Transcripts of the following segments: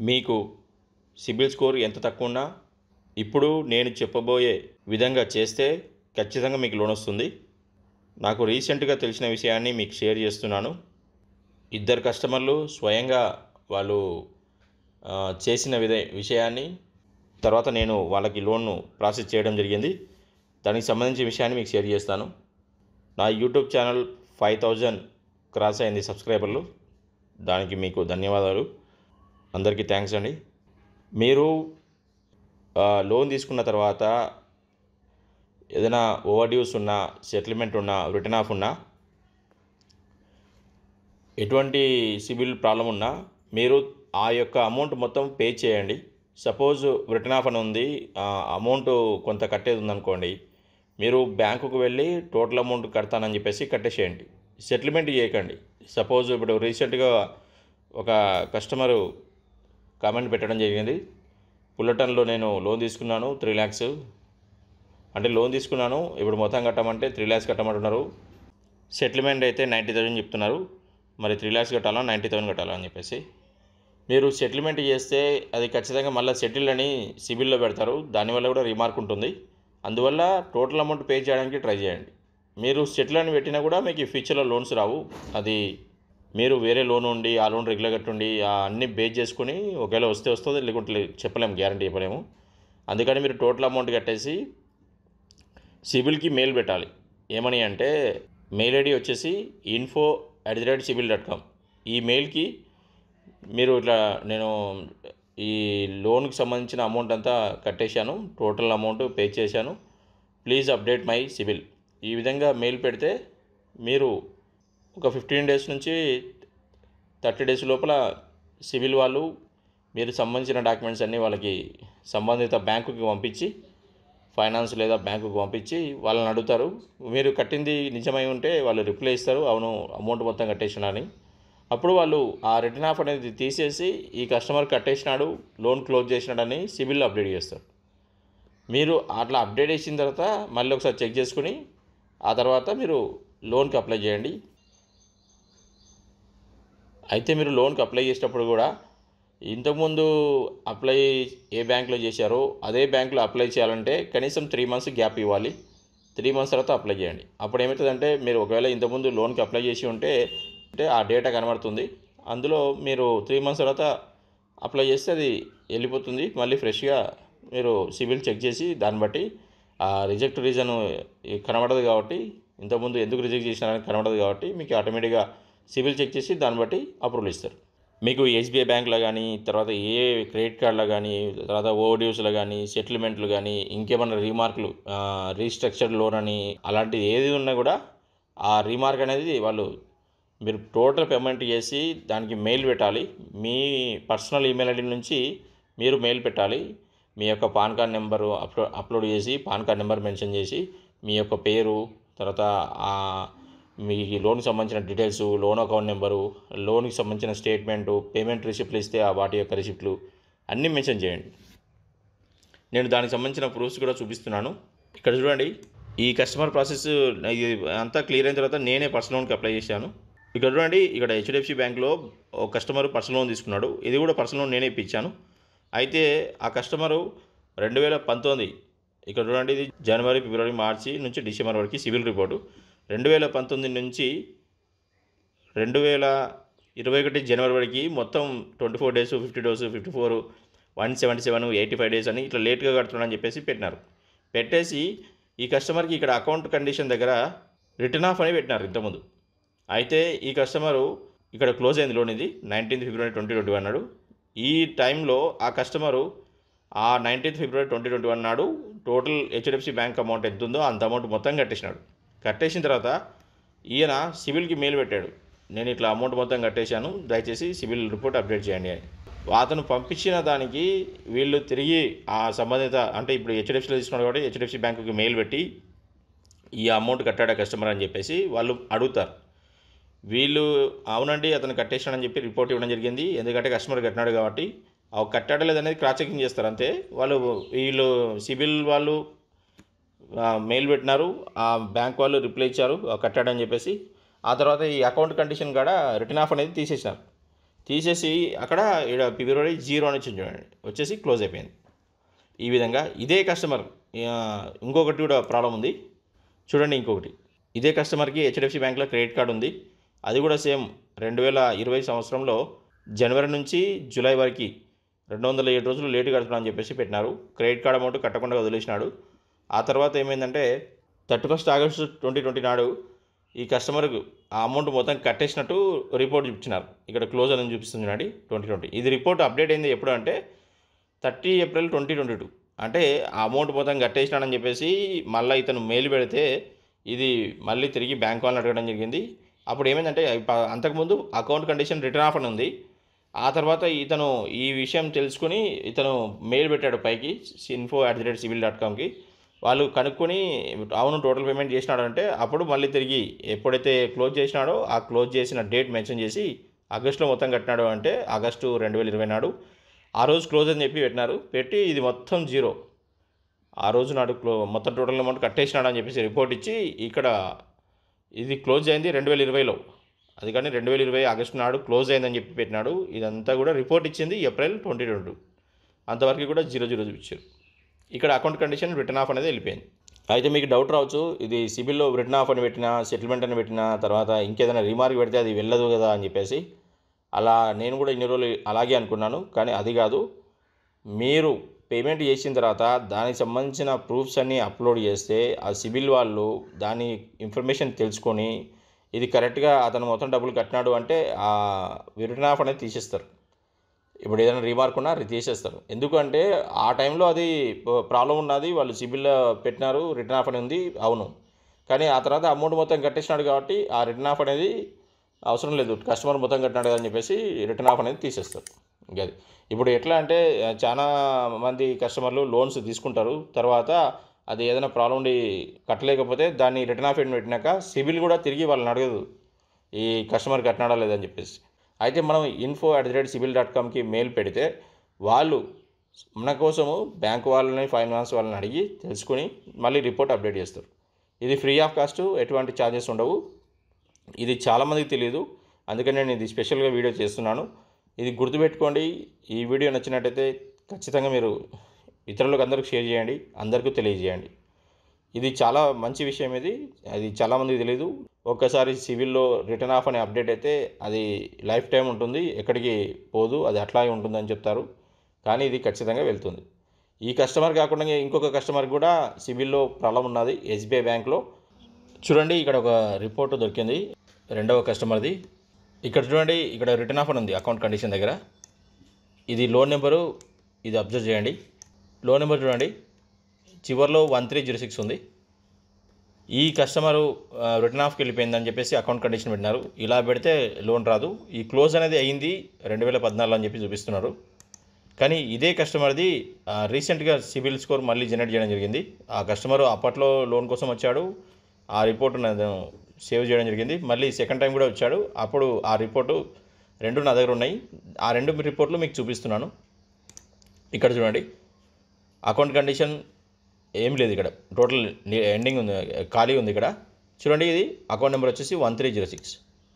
మీకు సిబిల్ స్కోర్ ఎంత తక్కువ ఉన్నా ఇప్పుడు నేను చెప్పబోయే విధంగా చేస్తే ఖచ్చితంగా మీకు లోన్ వస్తుంది నాకు రీసెంట్గా తెలిసిన విషయాన్ని మీకు షేర్ చేస్తున్నాను ఇద్దరు కస్టమర్లు స్వయంగా వాళ్ళు ఆ, చేసిన విధ విషయాన్ని తర్వాత నేను వాళ్ళకి లోన్ను ప్రాసెస్ చేయడం జరిగింది దానికి సంబంధించిన విషయాన్ని మీకు షేర్ చేస్తాను నా YouTube channel five thousand cross అయింది సబ్స్క్రైబర్లు దానికి మీకు ధన్యవాదాలు అందరికీ థ్యాంక్స్ అండి మీరు ఆ, లోన్ తీసుకున్న తర్వాత ఏదైనా ఓవర్ డ్యూస్ ఉన్నా సెటిల్మెంట్ ఉన్నా రిటర్న్ ఆఫ్ ఉన్నా ఎటువంటి సిబిల్ ప్రాబ్లం ఉన్నా మీరు ఆ యొక్క అమౌంట్ మొత్తం పే చేయండి సపోజ్ రిటర్న్ ఆఫ్ అని ఉంది ఆ అమౌంట్ కొంత కట్టేది ఉందనుకోండి మీరు బ్యాంకుకు వెళ్ళి టోటల్ అమౌంట్ కడతానని చెప్పేసి కట్టేసేయండి సెటిల్మెంట్ చేయకండి సపోజ్ ఇప్పుడు రీసెంట్గా ఒక కస్టమరు కామెంట్ పెట్టడం జరిగింది పుల్లటన్లో నేను లోన్ తీసుకున్నాను త్రీ ల్యాక్స్ అంటే లోన్ తీసుకున్నాను ఇప్పుడు మొత్తం కట్టమంటే త్రీ ల్యాక్స్ కట్టమంటున్నారు సెటిల్మెంట్ అయితే నైంటీ థౌసండ్ చెప్తున్నారు మరి త్రీ ల్యాక్స్ కట్టాలా నైంటీ థౌసండ్ కట్టాలా అని చెప్పేసి మీరు సెటిల్మెంట్ చేస్తే అది ఖచ్చితంగా మళ్ళీ సెటిల్ అని సిబిల్లో పెడతారు దానివల్ల కూడా రిమార్క్ ఉంటుంది అందువల్ల టోటల్ అమౌంట్ పే చేయడానికి ట్రై చేయండి మీరు సెటిల్ అని పెట్టినా కూడా మీకు ఫ్యూచర్లో లోన్స్ రావు అది మీరు వేరే లోన్ ఉండి ఆ లోన్ రెగ్యులర్ కట్టుండి ఆ అన్ని బేస్ చేసుకుని ఒకవేళ వస్తే వస్తుంది లేకుంటే లే- చెప్పలేము గ్యారంటీ చెప్పలేము అందుకని మీరు టోటల్ అమౌంట్ కట్టేసి సిబిల్కి మెయిల్ పెట్టాలి ఏమని అంటే మెయిల్ ఐడి వచ్చేసి info at the rate CIBIL dot com ఈ మెయిల్కి మీరు ఇట్లా నేను ఈ లోన్కి సంబంధించిన అమౌంట్ అంతా కట్టేశాను టోటల్ అమౌంట్ పే చేశాను ప్లీజ్ అప్డేట్ మై సిబిల్ ఈ విధంగా మెయిల్ పెడితే మీరు ఒక ఫిఫ్టీన్ డేస్ నుంచి థర్టీ డేస్ లోపల సివిల్ వాళ్ళు మీరు సంబంధించిన డాక్యుమెంట్స్ అన్నీ వాళ్ళకి సంబంధిత బ్యాంకుకి పంపించి ఫైనాన్స్ లేదా బ్యాంకుకి పంపించి వాళ్ళని అడుగుతారు మీరు కట్టింది నిజమై ఉంటే వాళ్ళు రిప్లై ఇస్తారు అవును అమౌంట్ మొత్తం కట్టేసినాని అప్పుడు వాళ్ళు ఆ రిటర్న్ ఆఫ్ అనేది తీసేసి ఈ కస్టమర్ కట్టేసినాడు లోన్ క్లోజ్ చేసినాడని సిబిల్ అప్డేట్ చేస్తారు మీరు అట్లా అప్డేట్ చేసిన తర్వాత మళ్ళీ ఒకసారి చెక్ చేసుకుని ఆ తర్వాత మీరు లోన్కి అప్లై చేయండి అయితే మీరు లోన్కి అప్లై చేసేటప్పుడు కూడా ఇంతకుముందు అప్లై ఏ బ్యాంక్లో చేశారో అదే బ్యాంక్లో అప్లై చేయాలంటే కనీసం త్రీ మంత్స్ గ్యాప్ ఇవ్వాలి త్రీ మంత్స్ తర్వాత అప్లై చేయండి అప్పుడు ఏమవుతుందంటే మీరు ఒకవేళ ఇంతకుముందు లోన్కి అప్లై చేసి ఉంటే అంటే ఆ డేటా కనబడుతుంది అందులో మీరు త్రీ మంత్స్ తర్వాత అప్లై చేస్తే అది వెళ్ళిపోతుంది మళ్ళీ ఫ్రెష్గా మీరు సిబిల్ చెక్ చేసి దాన్ని బట్టి ఆ రిజెక్ట్ రీజన్ కనబడదు కాబట్టి ఇంతకుముందు ఎందుకు రిజెక్ట్ చేసినారని కనబడదు కాబట్టి మీకు ఆటోమేటిక్గా సిబిల్ చెక్ చేసి దాన్ని బట్టి అప్రూవల్ ఇస్తారు మీకు ఎస్బీఐ బ్యాంక్లో కానీ తర్వాత ఏ క్రెడిట్ కార్డులో కానీ తర్వాత ఓవర్డ్యూస్లో కానీ సెటిల్మెంట్లు కానీ ఇంకేమన్నా రీమార్కులు రీస్ట్రక్చర్డ్ లోన్ అని అలాంటిది ఏది ఉన్నా కూడా ఆ రీమార్క్ అనేది వాళ్ళు మీరు టోటల్ పేమెంట్ చేసి దానికి మెయిల్ పెట్టాలి మీ పర్సనల్ ఈమెయిల్ ఐడి నుంచి మీరు మెయిల్ పెట్టాలి మీ యొక్క పాన్ కార్డ్ నెంబరు అప్లో అప్లోడ్ చేసి పాన్ కార్డ్ నెంబర్ మెన్షన్ చేసి మీ యొక్క పేరు తర్వాత ఆ మీ లోన్కి సంబంధించిన డీటెయిల్స్ లోన్ అకౌంట్ నెంబరు లోన్కి సంబంధించిన స్టేట్మెంటు పేమెంట్ రిసిప్ట్లు ఇస్తే ఆ వాటి యొక్క రిసిప్ట్లు అన్నీ మెన్షన్ చేయండి నేను దానికి సంబంధించిన ప్రూఫ్స్ కూడా చూపిస్తున్నాను ఇక్కడ చూడండి ఈ కస్టమర్ ప్రాసెస్ ఇది అంతా క్లియర్ అయిన తర్వాత నేనే పర్సనల్ లోన్కి అప్లై చేశాను ఇక్కడ చూడండి ఇక్కడ హెచ్డిఎఫ్సి బ్యాంక్లో ఒక కస్టమర్ పర్సనల్ లోన్ తీసుకున్నాడు ఇది కూడా పర్సనల్ లోన్ నేనే ఇప్పించాను అయితే ఆ కస్టమరు రెండు వేల పంతొమ్మిది ఇక్కడ చూడండి ఇది జనవరి ఫిబ్రవరి మార్చి నుంచి డిసెంబర్ వరకు సివిల్ రిపోర్టు రెండు వేల పంతొమ్మిది నుంచి రెండు వేల ఇరవై ఒకటి జనవరి వరకు మొత్తం twenty four days fifty days fifty four one seventy seven eighty five days అని ఇట్లా లేట్గా కడుతున్నాడని చెప్పేసి పెట్టినారు పెట్టేసి ఈ కస్టమర్కి ఇక్కడ అకౌంట్ కండిషన్ దగ్గర రిటర్న్ ఆఫ్ అని పెట్టినారు ఇంతకుముందు అయితే ఈ కస్టమరు ఇక్కడ క్లోజ్ అయింది లోన్ ఇది nineteenth February twenty twenty one నాడు ఈ టైంలో ఆ కస్టమరు ఆ nineteenth February twenty twenty one నాడు టోటల్ హెచ్డిఎఫ్సి బ్యాంక్ అమౌంట్ ఎంత ఉందో అంత అమౌంట్ మొత్తం కట్టేసినాడు కట్టేసిన తర్వాత ఈయన సివిల్కి మెయిల్ పెట్టాడు నేను ఇట్లా అమౌంట్ మొత్తం కట్టేశాను దయచేసి సివిల్ రిపోర్ట్ అప్డేట్ చేయండి అని అతను పంపించిన దానికి వీళ్ళు తిరిగి ఆ సంబంధిత అంటే ఇప్పుడు హెచ్డిఎఫ్సిలో తీసుకున్నాడు కాబట్టి హెచ్డిఎఫ్సి బ్యాంకుకి మెయిల్ పెట్టి ఈ అమౌంట్ కట్టాడా కస్టమర్ అని చెప్పేసి వాళ్ళు అడుగుతారు వీళ్ళు అవునండి అతను కట్టేసాడని చెప్పి రిపోర్ట్ ఇవ్వడం జరిగింది ఎందుకంటే కస్టమర్ కట్టినాడు కాబట్టి ఆ కట్టాడా లేదనేది క్రాస్ చెకింగ్ చేస్తారు అంతే వాళ్ళు వీళ్ళు సిబిల్ వాళ్ళు ఆ, మెయిల్ పెట్టినారు ఆ బ్యాంక్ వాళ్ళు రిప్లై ఇచ్చారు ఆ, కట్టాడని చెప్పేసి ఆ తర్వాత ఈ అకౌంట్ కండిషన్ కూడా రిటర్న్ ఆఫ్ అనేది తీసేసినారు తీసేసి అక్కడ ఇక్కడ ఫిబ్రవరి జీరో అని వచ్చింది చూడండి వచ్చేసి క్లోజ్ అయిపోయింది ఈ విధంగా ఇదే కస్టమర్ ఆ, ఇంకొకటి కూడా ప్రాబ్లం ఉంది చూడండి ఇంకొకటి ఇదే కస్టమర్కి హెచ్డిఎఫ్సి బ్యాంక్లో క్రెడిట్ కార్డు ఉంది అది కూడా సేమ్ రెండు వేల ఇరవై సంవత్సరంలో జనవరి నుంచి జూలై వరకు రెండు వందల ఏడు రోజులు లేటు కడుతున్నా అని చెప్పేసి పెట్టినారు క్రెడిట్ కార్డ్ అమౌంట్ కట్టకుండా వదిలేసినాడు ఆ తర్వాత ఏమైందంటే thirty first August twenty twenty నాడు ఈ కస్టమర్కు ఆ అమౌంట్ మొత్తం కట్టేసినట్టు రిపోర్ట్ చూపించినారు ఇక్కడ క్లోజ్ అని చూపిస్తుంది చూడండి ట్వంటీ ట్వంటీ ఇది రిపోర్ట్ అప్డేట్ అయింది ఎప్పుడు అంటే thirty April twenty twenty two అంటే ఆ అమౌంట్ మొత్తం కట్టేసినాడని చెప్పేసి మళ్ళీ ఇతను మెయిల్ పెడితే ఇది మళ్ళీ తిరిగి బ్యాంక్ వాళ్ళని అడగడం జరిగింది అప్పుడు ఏమైందంటే ప- అంతకుముందు అకౌంట్ కండిషన్ రిటర్న్ ఆఫ్ అని ఉంది ఆ తర్వాత ఇతను ఈ విషయం తెలుసుకుని ఇతను మెయిల్ పెట్టాడు పైకి info at the rate CIBIL dot కామ్కి వాళ్ళు కనుక్కొని అవును టోటల్ పేమెంట్ చేసినాడు అంటే అప్పుడు మళ్ళీ తిరిగి ఎప్పుడైతే క్లోజ్ చేసినాడో ఆ క్లోజ్ చేసిన డేట్ మెన్షన్ చేసి ఆగస్టులో మొత్తం కట్టినాడు అంటే ఆగస్టు రెండు వేల ఇరవై నాడు ఆ రోజు క్లోజ్ అని చెప్పి పెట్టినారు పెట్టి ఇది మొత్తం జీరో ఆ రోజు నాడు క్లో మొత్తం టోటల్ అమౌంట్ కట్టేసినాడు అని చెప్పేసి రిపోర్ట్ ఇచ్చి ఇక్కడ ఇది క్లోజ్ అయింది రెండు వేల ఇరవైలో అది కానీ రెండు వేల ఇరవై ఆగస్టు నాడు క్లోజ్ అయిందని చెప్పి పెట్టినాడు ఇదంతా కూడా రిపోర్ట్ ఇచ్చింది ఏప్రిల్ ట్వంటీ ట్వంటీ అంతవరకు కూడా జీరో జీరో చూపించారు ఇక్కడ అకౌంట్ కండిషన్ రిటర్న్ ఆఫ్ అనేది వెళ్ళిపోయింది అయితే మీకు డౌట్ రావచ్చు ఇది సిబిల్లో రిటర్న్ ఆఫ్ అని పెట్టినా సెటిల్మెంట్ అని పెట్టినా తర్వాత ఇంకేదైనా రీమార్క్ పెడితే అది వెళ్ళదు కదా అని చెప్పేసి అలా నేను కూడా ఇన్ని రోజులు అలాగే అనుకున్నాను కానీ అది కాదు మీరు పేమెంట్ చేసిన తర్వాత దానికి సంబంధించిన ప్రూఫ్స్ అన్నీ అప్లోడ్ చేస్తే ఆ సిబిల్ వాళ్ళు దాని ఇన్ఫర్మేషన్ తెలుసుకొని ఇది కరెక్ట్గా అతను మొత్తం డబ్బులు కట్టినాడు అంటే ఆ రిటర్న్ ఆఫ్ అనేది తీసేస్తారు ఇప్పుడు ఏదైనా రీమార్క్ ఉన్నా అది తీసేస్తారు ఎందుకంటే ఆ టైంలో అది ప్రాబ్లం ఉన్నది వాళ్ళు సిబిల్ పెట్టినారు రిటర్న్ ఆఫ్ అని ఉంది అవును కానీ ఆ తర్వాత అమౌంట్ మొత్తం కట్టేసినాడు కాబట్టి ఆ రిటర్న్ ఆఫ్ అనేది అవసరం లేదు కస్టమర్ మొత్తం కట్టినాడు కదా అని చెప్పేసి రిటర్న్ ఆఫ్ అనేది తీసేస్తారు ఇంకా అది ఇప్పుడు ఎట్లా అంటే ఆ, చాలా మంది కస్టమర్లు లోన్స్ తీసుకుంటారు తర్వాత అది ఏదైనా ప్రాబ్లం ఉండి కట్టలేకపోతే దాన్ని రిటర్న్ ఆఫ్ పెట్టినాక సిబిల్ కూడా తిరిగి వాళ్ళని అడగదు ఈ కస్టమర్ కట్టినాడా లేదని చెప్పేసి అయితే మనం info at the rate CIBIL dot కామ్కి మెయిల్ పెడితే వాళ్ళు మన కోసము బ్యాంక్ వాళ్ళని ఫైనాన్స్ వాళ్ళని అడిగి తెలుసుకొని మళ్ళీ రిపోర్ట్ అప్డేట్ చేస్తారు ఇది ఫ్రీ ఆఫ్ కాస్ట్ ఎటువంటి ఛార్జెస్ ఉండవు ఇది చాలామందికి తెలియదు అందుకని నేను ఇది స్పెషల్గా వీడియో చేస్తున్నాను ఇది గుర్తుపెట్టుకోండి ఈ వీడియో నచ్చినట్టయితే ఖచ్చితంగా మీరు ఇతరులకు అందరికి షేర్ చేయండి అందరికీ తెలియజేయండి ఇది చాలా మంచి విషయం ఇది అది చాలామందికి తెలియదు ఒక్కసారి సివిల్లో రిటర్న్ ఆఫ్ అనే అప్డేట్ అయితే అది లైఫ్ టైం ఉంటుంది ఎక్కడికి పోదు అది అట్లాగే ఉంటుందని చెప్తారు కానీ ఇది ఖచ్చితంగా వెళ్తుంది ఈ కస్టమర్ కాకుండా ఇంకొక కస్టమర్ కూడా సివిల్లో ప్రాబ్లం ఉన్నది ఎస్బీఐ బ్యాంక్లో చూడండి ఇక్కడ ఒక రిపోర్ట్ దొరికింది రెండవ కస్టమర్ది ఇక్కడ చూడండి ఇక్కడ రిటర్న్ ఆఫ్ అని ఉంది అకౌంట్ కండిషన్ దగ్గర ఇది లోన్ నెంబరు ఇది అబ్జర్వ్ చేయండి లోన్ నెంబర్ చూడండి చివరిలో వన్ త్రీ జీరో సిక్స్ ఉంది ఈ కస్టమరు ఆ, రిటర్న్ ఆఫ్కి వెళ్ళిపోయిందని చెప్పేసి అకౌంట్ కండిషన్ పెట్టినారు ఇలా పెడితే లోన్ రాదు ఈ క్లోజ్ అనేది అయింది రెండు వేల పద్నాలుగు అని చెప్పి చూపిస్తున్నారు కానీ ఇదే కస్టమర్ది ఆ, రీసెంట్గా సిబిల్ స్కోర్ మళ్ళీ జనరేట్ చేయడం జరిగింది ఆ కస్టమర్ అప్పట్లో లోన్ కోసం వచ్చాడు ఆ రిపోర్ట్ నేను సేవ్ చేయడం జరిగింది మళ్ళీ సెకండ్ టైం కూడా వచ్చాడు అప్పుడు ఆ రిపోర్టు రెండు నా దగ్గర ఉన్నాయి ఆ రెండు రిపోర్ట్లు మీకు చూపిస్తున్నాను ఇక్కడ చూడండి అకౌంట్ కండిషన్ ఏం లేదు ఇక్కడ టోటల్ ఎండింగ్ ఉంది ఖాళీ ఉంది ఇక్కడ చూడండి ఇది అకౌంట్ నెంబర్ వచ్చేసి వన్ త్రీ జీరో సిక్స్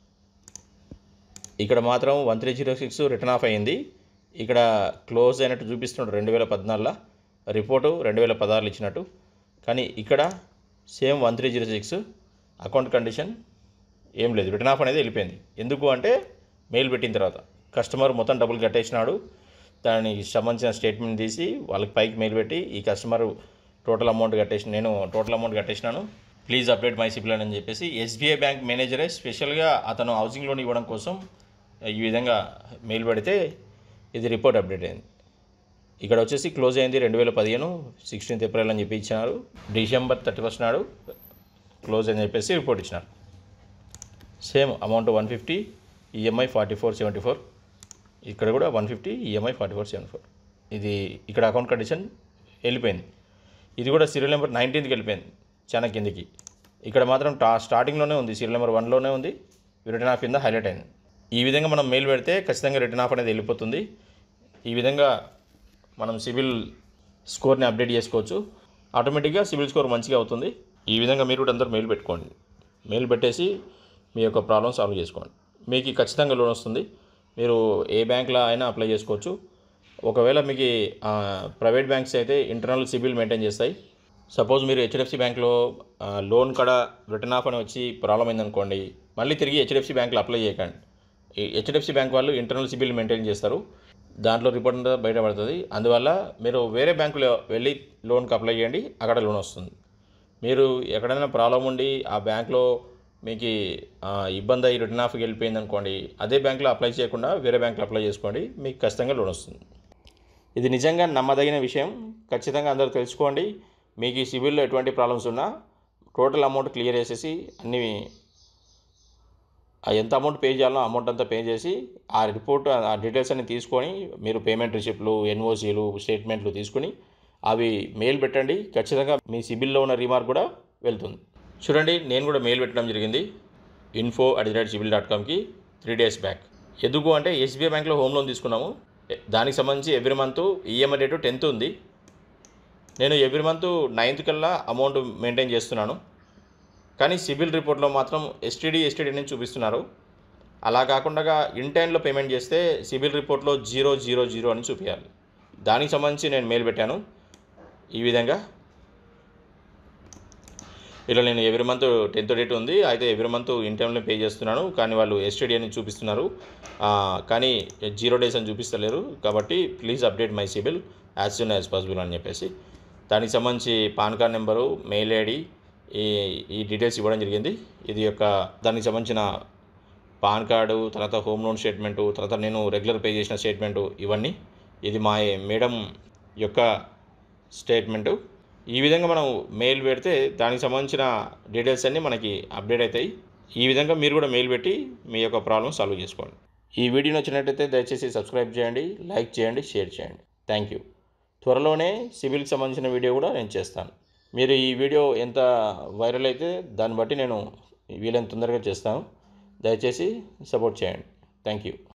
ఇక్కడ మాత్రం one three zero six written off అయ్యింది ఇక్కడ క్లోజ్ అయినట్టు చూపిస్తున్నాడు రెండు వేల పద్నాలుగులో రిపోర్టు రెండు వేల పదహారులో ఇచ్చినట్టు కానీ ఇక్కడ same one three zero six account condition ఏం లేదు రిటర్న్ ఆఫ్ అనేది వెళ్ళిపోయింది ఎందుకు అంటే మెయిల్ పెట్టిన తర్వాత కస్టమర్ మొత్తం డబ్బులు కట్టేసినాడు దానికి సంబంధించిన స్టేట్మెంట్ తీసి వాళ్ళకి పైకి మెయిల్ పెట్టి ఈ కస్టమర్ టోటల్ అమౌంట్ కట్టేసి నేను టోటల్ అమౌంట్ కట్టేసినాను ప్లీజ్ అప్డేట్ మై సిబిల్ అని చెప్పేసి ఎస్బీఐ బ్యాంక్ మేనేజరే స్పెషల్గా అతను హౌసింగ్ లోన్ ఇవ్వడం కోసం ఈ విధంగా మెయిల్ పెడితే ఇది రిపోర్ట్ అప్డేట్ అయింది ఇక్కడ వచ్చేసి క్లోజ్ అయింది రెండు వేల పదిహేను సిక్స్టీన్త్ ఏప్రిల్ అని చెప్పి ఇచ్చినారు డిసెంబర్ థర్టీ ఫస్ట్ నాడు క్లోజ్ అని చెప్పేసి రిపోర్ట్ ఇచ్చినారు same amount one fifty EMI forty four seventy four ఇక్కడ కూడా one fifty EMI forty four seventy four ఇది ఇక్కడ అకౌంట్ కండిషన్ వెళ్ళిపోయింది ఇది కూడా సీరియల్ నెంబర్ నైన్టీన్త్కి వెళ్ళిపోయింది చాలా కిందికి ఇక్కడ మాత్రం టా స్టార్టింగ్లోనే ఉంది సీరియల్ నెంబర్ వన్లోనే ఉంది రిటర్న్ ఆఫ్ కింద హైలైట్ అయింది ఈ విధంగా మనం మెయిల్ పెడితే ఖచ్చితంగా రిటర్న్ ఆఫ్ అనేది వెళ్ళిపోతుంది ఈ విధంగా మనం సివిల్ స్కోర్ని అప్డేట్ చేసుకోవచ్చు ఆటోమేటిక్గా సివిల్ స్కోర్ మంచిగా అవుతుంది ఈ విధంగా మీరు కూడా అందరూ మెయిల్ పెట్టుకోండి మెయిల్ పెట్టేసి మీ యొక్క ప్రాబ్లమ్ సాల్వ్ చేసుకోండి మీకు ఖచ్చితంగా లోన్ వస్తుంది మీరు ఏ బ్యాంక్లో అయినా అప్లై చేసుకోవచ్చు ఒకవేళ మీకు ఆ, ప్రైవేట్ బ్యాంక్స్ అయితే ఇంటర్నల్ సిబిల్ మెయింటైన్ చేస్తాయి సపోజ్ మీరు హెచ్డిఎఫ్సి బ్యాంక్లో ఆ, లోన్ కడ రిటర్న్ ఆఫ్ అని వచ్చి ప్రాబ్లం అయిందనుకోండి మళ్ళీ తిరిగి హెచ్డిఎఫ్సి బ్యాంక్లో అప్లై చేయకండి ఈ హెచ్డిఎఫ్సి బ్యాంక్ వాళ్ళు ఇంటర్నల్ సిబిల్ మెయింటైన్ చేస్తారు దాంట్లో రిపోర్ట్ అంతా బయటపడుతుంది అందువల్ల మీరు వేరే బ్యాంకులో వెళ్ళి లోన్కి అప్లై చేయండి అక్కడ లోన్ వస్తుంది మీరు ఎక్కడైనా ప్రాబ్లం ఉండి ఆ బ్యాంక్లో మీకు ఆ, ఇబ్బంది అయ్యి రిటర్న్ ఆఫ్కి వెళ్ళిపోయింది అనుకోండి అదే బ్యాంక్లో అప్లై చేయకుండా వేరే బ్యాంక్లో అప్లై చేసుకోండి మీకు ఖచ్చితంగా లోన్ వస్తుంది ఇది నిజంగా నమ్మదగిన విషయం ఖచ్చితంగా అందరూ తెలుసుకోండి మీకు ఈ సిబిల్లో ఎటువంటి ప్రాబ్లమ్స్ ఉన్నా టోటల్ అమౌంట్ క్లియర్ చేసేసి అన్ని ఆ ఎంత అమౌంట్ పే చేయాలో అమౌంట్ అంతా పే చేసి ఆ రిపోర్ట్ ఆ డీటెయిల్స్ అన్ని తీసుకొని మీరు పేమెంట్ రిసిప్ట్లు ఎన్ఓసీలు స్టేట్మెంట్లు తీసుకుని అవి మెయిల్ పెట్టండి ఖచ్చితంగా మీ సిబిల్లో ఉన్న రిమార్క్ కూడా వెళ్తుంది చూడండి నేను కూడా మెయిల్ పెట్టడం జరిగింది info at the rate CIBIL dot కామ్కి త్రీ డేస్ బ్యాక్ ఎందుకు అంటే ఎస్బీఐ బ్యాంక్లో హోమ్ లోన్ తీసుకున్నాము ఎ- దానికి సంబంధించి every month EMI date tenth ఉంది నేను ఎవ్రీ మంత్ నైన్త్ కల్లా అమౌంట్ మెయింటైన్ చేస్తున్నాను కానీ సిబిల్ రిపోర్ట్లో మాత్రం ఎస్టీడీ ఎస్టీడీ అని చూపిస్తున్నారు అలా కాకుండా ఇన్ టైంలో పేమెంట్ చేస్తే సిబిల్ రిపోర్ట్లో జీరో జీరో జీరో అని చూపించాలి దానికి సంబంధించి నేను మెయిల్ పెట్టాను ఈ విధంగా ఇలా నేను ఎవ్రీ మంత్ టెన్త్ డేట్ ఉంది అయితే ఎవ్రీ మంత్ ఇన్ టైంలో పే చేస్తున్నాను కానీ వాళ్ళు ఎస్టీడీ అని చూపిస్తున్నారు ఆ, కానీ జీరో డేస్ అని చూపిస్తలేరు కాబట్టి please update my CIBIL as soon as possible అని చెప్పేసి దానికి సంబంధించి PAN card number mail ID ఈ ఈ డీటెయిల్స్ ఇవ్వడం జరిగింది ఇది యొక్క దానికి సంబంధించిన పాన్ కార్డు తర్వాత హోమ్ లోన్ స్టేట్మెంటు తర్వాత నేను రెగ్యులర్ పే చేసిన స్టేట్మెంటు ఇవన్నీ ఇది మా మేడం యొక్క స్టేట్మెంటు ఈ విధంగా మనం మెయిల్ పెడితే దానికి సంబంధించిన డీటెయిల్స్ అన్నీ మనకి అప్డేట్ అవుతాయి ఈ విధంగా మీరు కూడా మెయిల్ పెట్టి మీ యొక్క ప్రాబ్లం సాల్వ్ చేసుకోండి ఈ వీడియో నచ్చినట్టయితే దయచేసి సబ్స్క్రైబ్ చేయండి లైక్ చేయండి షేర్ చేయండి థ్యాంక్ యూ త్వరలోనే సివిల్కి సంబంధించిన వీడియో కూడా నేను చేస్తాను మీరు ఈ వీడియో ఎంత వైరల్ అయితే దాన్ని బట్టి నేను వీలైనంత తొందరగా చేస్తాను దయచేసి సపోర్ట్ చేయండి థ్యాంక్ యూ